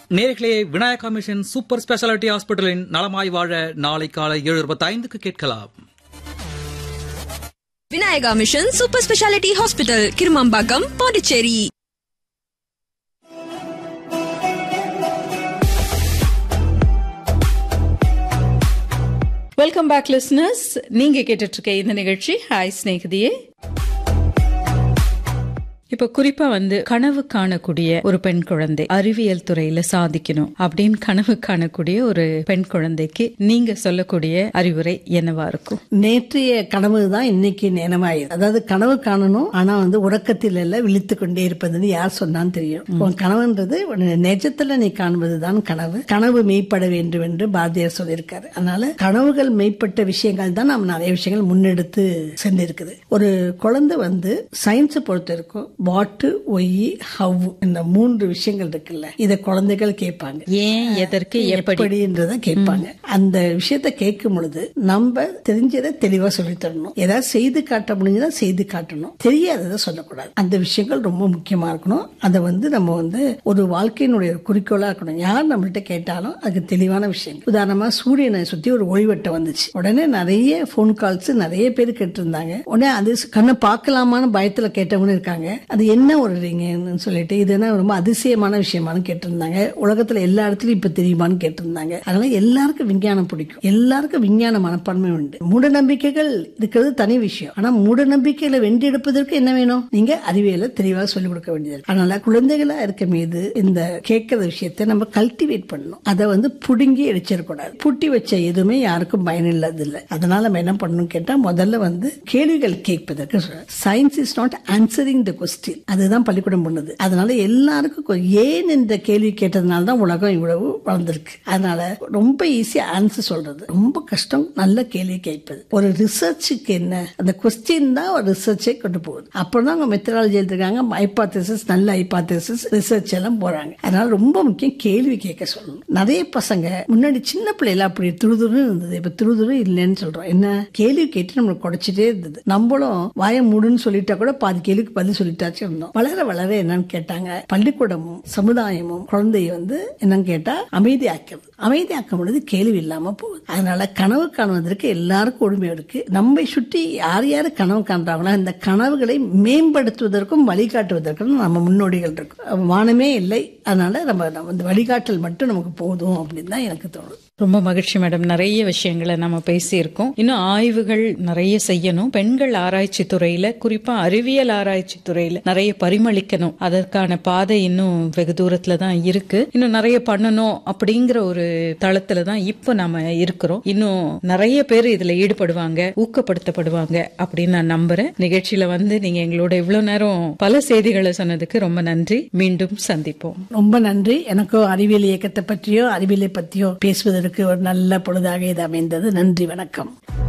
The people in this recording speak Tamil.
நேர்களே விநாயகா மிஷன் சூப்பர் ஸ்பெஷாலிட்டி ஹாஸ்பிட்டலின் நலமாய் வாழ நாளை காலை ஏழு இருபத்தி ஐந்துக்கு கேட்கலாம் Vinayaka mission super speciality hospital Kirumampakkam Pondicherry welcome back listeners நீங்க கேட்டுட்டு இருக்க இந்த நிகழ்ச்சி ஹாய் ஸ்நேகிதியே இப்ப குறிப்பா வந்து கனவு காணக்கூடிய ஒரு பெண் குழந்தை அறிவியல் துறையில சாதிக்கணும் அப்படின்னு கனவு காணக்கூடிய ஒரு பெண் குழந்தைக்கு நீங்க சொல்லக்கூடிய அறிவுரை என்னவா இருக்கும் நேற்றைய கனவு தான் இன்னைக்கு நினைவாயிரு அதாவது கனவு காணணும் ஆனா வந்து உறக்கத்தில் எல்லாம் விழித்து கொண்டே இருப்பதுன்னு யார் சொன்னான்னு தெரியும் உன் கனவுன்றது உன்னுடைய நிஜத்துல நீ காண்பதுதான் கனவு கனவு மெய்ப்பட வேண்டும் என்று பாரதியார் சொல்லியிருக்காரு அதனால கனவுகள் மெய்ப்பட்ட விஷயங்கள் தான் நம்ம நிறைய விஷயங்கள் முன்னெடுத்து சென்றிருக்குது ஒரு குழந்தை வந்து சயின்ஸை பொறுத்த இருக்கும் வாட்டு ஒய் ஹவ் இந்த மூன்று விஷயங்கள் இருக்குல்ல இத குழந்தைகள் கேட்பாங்க ஏன் எதற்கு எப்படி எப்படின்றத கேட்பாங்க அந்த விஷயத்த கேட்கும் பொழுது நம்ம தெரிஞ்சதை தெளிவா சொல்லி தரணும் ஏதாவது செய்து காட்ட முடிஞ்சதா செய்து காட்டணும் தெரியாததை சொல்லக்கூடாது அந்த விஷயங்கள் ரொம்ப முக்கியமா இருக்கணும் அதை வந்து நம்ம வந்து ஒரு வாழ்க்கையினுடைய ஒரு குறிக்கோளா இருக்கணும் யார் நம்மள்ட்ட கேட்டாலும் அதுக்கு தெளிவான விஷயம் உதாரணமா சூரியனை சுத்தி ஒரு ஒளிவட்டம் வந்துச்சு உடனே நிறைய போன் கால்ஸ் நிறைய பேர் கேட்டிருந்தாங்க உடனே அது கண்ணை பார்க்கலாமான்னு பயத்துல கேட்டவங்க இருக்காங்க அது என்ன ஒரு ரிங்குன்னு சொல்லிட்டு இது என்ன ரொம்ப அதிசயமான விஷயமானு கேட்டிருந்தாங்க உலகத்துல எல்லா இடத்துலயும் இப்ப தெரியுமான்னு கேட்டிருந்தாங்க அதனால எல்லாருக்கும் விஞ்ஞானம் பிடிக்கும் எல்லாருக்கும் விஞ்ஞான மனப்பான்மை உண்டு மூட நம்பிக்கைகள் இருக்கிறது தனி விஷயம் ஆனா மூட நம்பிக்கைகளை வென்றெடுப்பதற்கு என்ன வேணும் நீங்க அறிவியலை தெளிவாக சொல்லிக் கொடுக்க வேண்டியது அதனால குழந்தைகளா இருக்க மீது இந்த கேட்கிற விஷயத்தை நம்ம கல்டிவேட் பண்ணணும் அதை வந்து புடுங்கி அடிச்சிடக்கூடாது பூட்டி வச்ச எதுவுமே யாருக்கும் பயன் இல்லாது இல்லை அதனால நம்ம என்ன பண்ணணும் கேட்டா முதல்ல வந்து கேள்விகள் கேட்பதற்கு science is not answering the question அதுதான் பள்ளிக்கூடம் பண்ணுது அதனால எல்லாருக்கும் கொ- ஏன் இந்த கேள்வி கேட்டதுனால தான் உலகம் இவ்வளவு வளர்ந்துருக்கு அதனால ரொம்ப ஈஸியா ஆன்சர் சொல்றது ரொம்ப கஷ்டம் நல்ல கேள்வி கேட்பது ஒரு ரிசர்ச்சுக்கு என்ன அந்த கொஸ்டின் தான் ஒரு ரிசர்ச்சை கொண்டு போகுது அப்புறம் தான் அவங்க மெத்தடாலஜி எழுதிருக்காங்க ஹைபாத்தசிஸ் நல்ல ஹைபாத்தசிஸ் ரிசர்ச் எல்லாம் போறாங்க அதனால ரொம்ப முக்கியம் கேள்வி கேட்க சொல்லணும் நிறைய பசங்க முன்னாடி சின்ன பிள்ளைல அப்படி துருதுரு இருந்தது இப்ப துருதுரு இல்லைன்னு சொல்றோம் என்ன கேள்வி கேட்டு நம்மளுக்கு குடைச்சிட்டே இருந்தது நம்மளும் வாய மூடுன்னு சொல்லிட்டா கூட பாதி கேள்விக்கு பதில் சொல்லிட்டாச்சு இருந்தோம் வளர வளர என்னன்னு கேட்டாங்க பள்ளிக்கூடமும் சமுதாயமும் குழந்தைய வந்து என்னன்னு கேட்டா அமைதியாக்கிறது அமைதியாக்கும் பொழுது கேள்வி இல்லாம போகுது அதனால கனவு காணுவதற்கு எல்லாருக்கும் உரிமை இருக்கு நம்மை சுற்றி யார் யார் கனவு காண்றாங்களோ இந்த கனவுகளை மேம்படுத்துவதற்கும் வழிகாட்டுவதற்கும் நம்ம முன்னோடிகள் இருக்கும் வானமே இல்லை அதனால நம்ம நம்ம இந்த வழிகாட்டல் மட்டும் நமக்கு போதும் அப்படின்னு தான் எனக்கு தோணுது ரொம்ப மகிழ்ச்சி மேடம் நிறைய விஷயங்களை நம்ம பேசியிருக்கோம் இன்னும் ஆய்வுகள் நிறைய செய்யணும் பெண்கள் ஆராய்ச்சி துறையில குறிப்பா அறிவியல் ஆராய்ச்சி துறையில நிறைய பரிமளிக்கணும் அதற்கான பாதை இன்னும் வெகு தூரத்துல தான் இருக்கு இன்னும் நிறைய பண்ணணும் அப்படிங்கிற ஒரு தளத்துல தான் இப்போ நாம இருக்கிறோம் இன்னும் நிறைய பேர் இதுல ஈடுபடுவாங்க ஊக்கப்படுத்தப்படுவாங்க அப்படின்னு நான் நம்புறேன் நிகழ்ச்சியில வந்து நீங்க எங்களோட இவ்வளவு நேரம் பல செய்திகளை சொன்னதுக்கு ரொம்ப நன்றி மீண்டும் சந்திப்போம் ரொம்ப நன்றி எனக்கும் அறிவியல் இயக்கத்தை பற்றியோ அறிவியலை பற்றியோ பேசுவதற்கு ஒரு நல்ல பொழுதாக இது அமைந்தது நன்றி வணக்கம்